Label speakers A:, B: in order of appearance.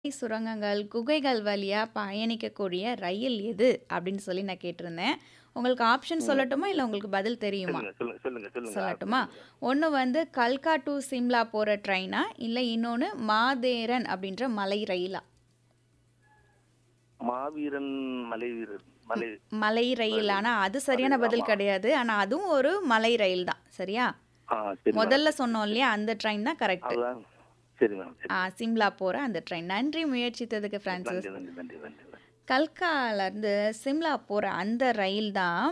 A: சுரங்கங்கள், குகைகள் வழியா பயணிக்கக்கூடிய ரயில் எது? அப்படின்னு சொல்லி நான் கேட்டிருந்தேன். உங்களுக்கு ஆப்ஷன்
B: ம்.
A: சொல்லட்டுமா? இல்ல உங்களுக்கு பதில் தெரியுமா?
B: சொல்லுங்க, சொல்லுங்க, சொல்லுங்க, சொல்லுங்க.
A: சொல்லட்டுமா?
B: ஆப்ஷன்
A: ஒண்ணு வந்து கல்கா டூ சிம்லா போற ட்ரெயினா? இல்ல இன்னொன்னு மாதேரன் அப்படின்ற மலை ரயிலா?
B: மாவீரன் மலை வீரர் மலை
A: மலை ரயில்.
B: மலை
A: ஆனா அது சரியான
B: மலை
A: பதில்
B: ஆமா.
A: கிடையாது. ஆனா அதுவும் ஒரு மலை ரயில் தான். சரியா?
B: ஆ சரி மேடம்.
A: முதல்ல சொன்னோம் இல்லையா? அந்த ட்ரெயின் தான் கரெக்ட்.
B: அதுதான் சரி மேடம் சரி
A: ஆ சிம்லா போற அந்த ட்ரெயின். நன்றி முயற்சித்ததுக்கு
B: நன்றி
A: பிரான்சிஸ்.
B: நன்றி நன்றி நன்றி
A: கல்கால இருந்து சிம்லா போற அந்த ரயில் தான்